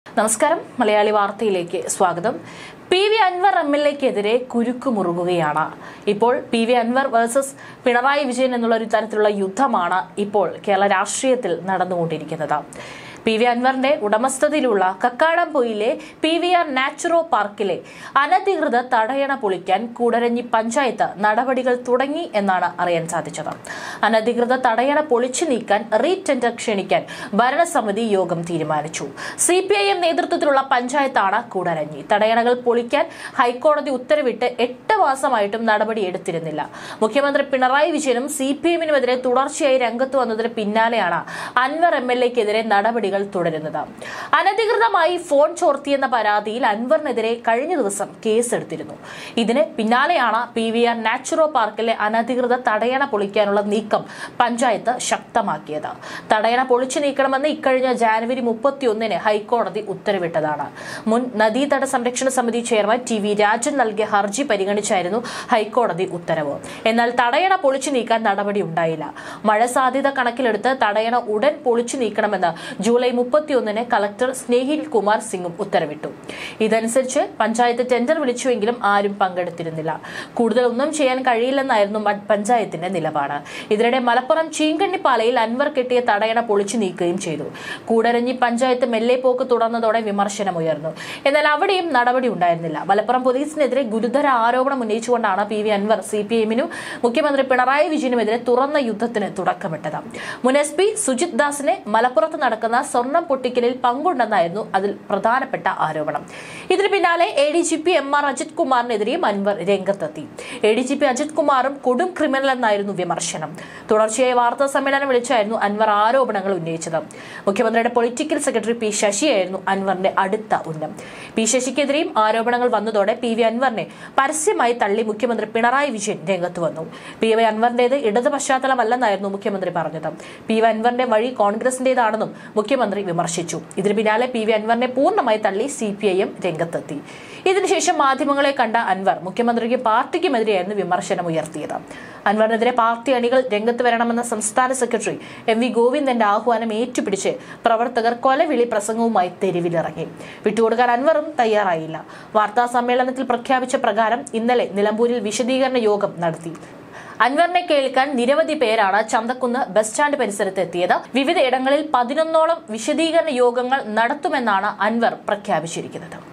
നമസ്കാരം മലയാളി വാർത്തയിലേക്ക് സ്വാഗതം P V Anvar M L എക്കെതിരെ കുരുക്ക് മുറുകുകയാണ് ഇപ്പോൾ P V Anvar versus Pinarayi Vijayan എന്നുള്ള ഒരു തരത്തിലുള്ള യുദ്ധമാണ് ഇപ്പോൾ കേരള രാഷ്ട്രീയത്തിൽ നടന്നുകൊണ്ടിരിക്കുന്നത് പി വി അൻവറിന്റെ ഉടമസ്ഥതയിലുള്ള കക്കാടംപൊയിലെ പി വി ആർ നാച്ചുറോ പാർക്കിലെ അനധികൃത തടയണ പൊളിക്കാൻ കൂടരഞ്ഞി പഞ്ചായത്ത് നടപടികൾ തുടങ്ങി എന്നാണ് അറിയാൻ സാധിച്ചത് അനധികൃത തടയണ പൊളിച്ചു നീക്കാൻ റീടെൻഡർ ക്ഷണിക്കാൻ ഭരണസമിതി യോഗം തീരുമാനിച്ചു സി പി ഐ എം നേതൃത്വത്തിലുള്ള പഞ്ചായത്താണ് കൂടരഞ്ഞി തടയണകൾ പൊളിക്കാൻ ഹൈക്കോടതി ഉത്തരവിട്ട് എട്ട് മാസമായിട്ടും നടപടി എടുത്തിരുന്നില്ല മുഖ്യമന്ത്രി പിണറായി വിജയനും സി പി എമ്മിനുമെതിരെ തുടർച്ചയായി രംഗത്ത് വന്നതിന് പിന്നാലെയാണ് അൻവർ എം എൽ എക്കെതിരെ നടപടികൾ തുടരുന്നത് അനധികൃതമായി ഫോൺ ചോർത്തിയെന്ന പരാതിയിൽ അൻവറിനെതിരെ കഴിഞ്ഞ ദിവസം കേസെടുത്തിരുന്നു ഇതിന് പിന്നാലെയാണ് പി വി ആർ നാച്ചുറോ പാർക്കിലെ അനധികൃത തടയണ പൊളിക്കാനുള്ള നീക്കം പഞ്ചായത്ത് ശക്തമാക്കിയത് തടയണ പൊളിച്ചു നീക്കണമെന്ന് ഇക്കഴിഞ്ഞ ജാനുവരി മുപ്പത്തിയൊന്നിന് ഹൈക്കോടതി ഉത്തരവിട്ടതാണ് മുൻ നദീതട സംരക്ഷണ സമിതി ചെയർമാൻ ടി വി രാജൻ നൽകിയ ഹർജി പരിഗണിച്ചായിരുന്നു ഹൈക്കോടതി ഉത്തരവ് എന്നാൽ തടയണ പൊളിച്ചു നീക്കാൻ നടപടി ഉണ്ടായില്ല മഴ സാധ്യത കണക്കിലെടുത്ത് തടയണ ഉടൻ പൊളിച്ചു നീക്കണമെന്ന് ജൂലൈ മുപ്പത്തിയൊന്നിന് കളക്ടർ സ്നേഹിൽ കുമാർ സിംഗും ഉത്തരവിട്ടു ഇതനുസരിച്ച് പഞ്ചായത്ത് ടെൻഡർ വിളിച്ചുവെങ്കിലും ആരും പങ്കെടുത്തിരുന്നില്ല കൂടുതൽ ഒന്നും ചെയ്യാൻ കഴിയില്ലെന്നായിരുന്നു മ- പഞ്ചായത്തിന്റെ നിലപാട് ഇതിനിടെ മലപ്പുറം ചീങ്കണ്ണിപ്പാലയിൽ അൻവർ കെട്ടിയ തടയണ പൊളിച്ചു നീക്കുകയും ചെയ്തു കൂടരഞ്ഞി പഞ്ചായത്ത് മെല്ലെ പോക്ക് തുടർന്നതോടെ വിമർശനമുയർന്നു എന്നാൽ അവിടെയും നടപടി ഉണ്ടായിരുന്നില്ല മലപ്പുറം പോലീസിനെതിരെ ഗുരുതര ആരോപണം ഉന്നയിച്ചുകൊണ്ടാണ് P V Anvar C P എമ്മിനും മുഖ്യമന്ത്രി പിണറായി വിജയനുമെതിരെ തുറന്ന യുദ്ധത്തിന് തുടക്കമിട്ടത് മുൻ എസ് പി സുജിത് ദാസിനെ മലപ്പുറത്ത് നടക്കുന്ന സ്വർണം പൊട്ടിക്കലിൽ പങ്കുണ്ടെന്നായിരുന്നു അതിൽ പ്രധാനപ്പെട്ട ആരോപണം ഇതിന് പിന്നാലെ A D G P M R Ajith കുമാറിനെതിരെയും അൻവർ രംഗത്തെത്തി A D G P Ajith കുമാറും കൊടും ക്രിമിനൽ എന്നായിരുന്നു വിമർശനം തുടർച്ചയായി വാർത്താ സമ്മേളനം വിളിച്ചായിരുന്നു അൻവർ ആരോപണങ്ങൾ ഉന്നയിച്ചത് മുഖ്യമന്ത്രിയുടെ പൊളിറ്റിക്കൽ സെക്രട്ടറി പി ശശിയായിരുന്നു അൻവറിന്റെ അടുത്ത ഉന്നം പി ശശിക്കെതിരെയും ആരോപണങ്ങൾ വന്നതോടെ പി വി അൻവറിനെ പരസ്യമായി തള്ളി മുഖ്യമന്ത്രി പിണറായി വിജയൻ രംഗത്ത് വന്നു പി വി അൻവറിന്റേത് ഇടത് പശ്ചാത്തലമല്ലെന്നായിരുന്നു മുഖ്യമന്ത്രി പറഞ്ഞത് പി വി അൻവറിന്റെ വഴി കോൺഗ്രസിന്റേതാണെന്നും മുഖ്യമന്ത്രി വിമർശിച്ചു ഇതിന് പിന്നാലെ പി വി അൻവറിനെ പൂർണ്ണമായി തള്ളി സി പി ഐ എം രംഗത്തെത്തി ഇതിനുശേഷം മാധ്യമങ്ങളെ കണ്ട അൻവർ മുഖ്യമന്ത്രിക്കും പാർട്ടിക്കുമെതിരെയായിരുന്നു വിമർശനം ഉയർത്തിയത് അൻവറിനെതിരെ പാർട്ടി അണികൾ രംഗത്ത് വരണമെന്ന സംസ്ഥാന സെക്രട്ടറി എം വി ഗോവിന്ദന്റെ ആഹ്വാനം ഏറ്റുപിടിച്ച് പ്രവർത്തകർ കൊലവിളി പ്രസംഗവുമായി തെരുവിലിറങ്ങി വിട്ടുകൊടുക്കാൻ അൻവറും തയ്യാറായില്ല വാർത്താ സമ്മേളനത്തിൽ പ്രഖ്യാപിച്ച പ്രകാരം ഇന്നലെ നിലമ്പൂരിൽ വിശദീകരണ യോഗം നടത്തി അൻവറിനെ കേൾക്കാൻ നിരവധി പേരാണ് ചന്തക്കുന്ന് ബസ് സ്റ്റാൻഡ് പരിസരത്ത് എത്തിയത് വിവിധ ഇടങ്ങളിൽ പതിനൊന്നോളം വിശദീകരണ യോഗങ്ങൾ നടത്തുമെന്നാണ് അൻവർ പ്രഖ്യാപിച്ചിരിക്കുന്നത്